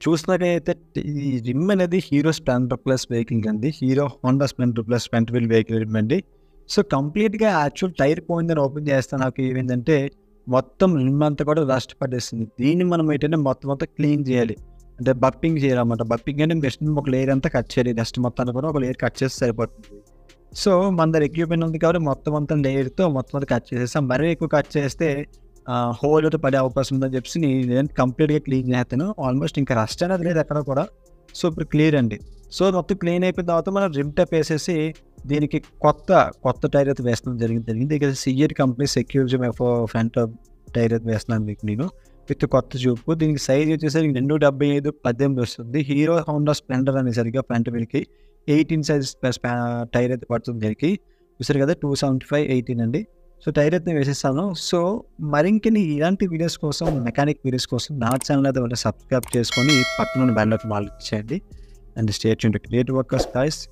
చూసినట్టయితే ఈ రిమ్ అనేది హీరో స్ప్లెండర్ ప్లస్ వెహికల్ అండి Hero Honda Splendor plus front wheel vehicle rim అండి సో కంప్లీట్గా యాక్చువల్ టైర్ పోయిందని ఓపెన్ చేస్తే నాకు ఏమైందంటే మొత్తం రిమ్ అంతా కూడా రస్ట్ పట్టేస్తుంది దీన్ని మనం ఏంటంటే మొత్తం మొత్తం క్లీన్ చేయాలి అంటే బప్పింగ్ చేయాలన్నమాట బప్పింగ్ అంటే మెషిన్ ఒక లేయర్ అంతా కట్ చేయాలి డస్ట్ మొత్తాన్ని కూడా ఒక లేయర్ కట్ చేస్తే సరిపోతుంది సో మన దగ్గర ఎక్విప్మెంట్ ఉంది కాబట్టి మొత్తం అంతా లేయర్తో మొత్తం అంతా కట్ చేసేస్తాం మరీ ఎక్కువ కట్ చేస్తే హోల్ అయితే పడే అవకాశం ఉందని చెప్పి నేను కంప్లీట్గా క్లీన్ చేస్తాను ఆల్మోస్ట్ ఇంకా రస్ట్ అనేది లేదు ఎక్కడ కూడా సో ఇప్పుడు క్లియర్ అండి సో మొత్తం క్లీన్ అయిపోయిన తర్వాత మనం రిమ్ టైప్ వేసేసి దీనికి కొత్త కొత్త టైర్ అయితే వేస్తాం జరిగింది జరిగింది ఇక సిఎర్ కంపెనీ సెక్యూరిటీ ఫ్రంట్ టైర్ అయితే వేస్తున్నాను మీకు నేను విత్ కొత్త చూపు దీనికి సైజ్ వచ్చేసరికి రెండు డెబ్బై ఐదు పద్దెనిమిది వస్తుంది హీరో హోండా స్ప్లెండర్ అనేసరికి ఫ్రంట్ వీల్కి ఎయిటీన్ సైజ్ టైర్ అయితే పడుతుంది దీనికి చూసారు కదా టూ సెవెంటీ ఫైవ్ ఎయిటీన్ అండి సో టైర్ అయితే వేసేస్తాను సో మరింకెన్ని ఇలాంటి వీడియోస్ కోసం మెకానిక్ వీడియోస్ కోసం నా ఛానల్ అయితే సబ్స్క్రైబ్ చేసుకొని పక్కన బెల్ వాళ్ళు ఇచ్చేయండి and state create workers guys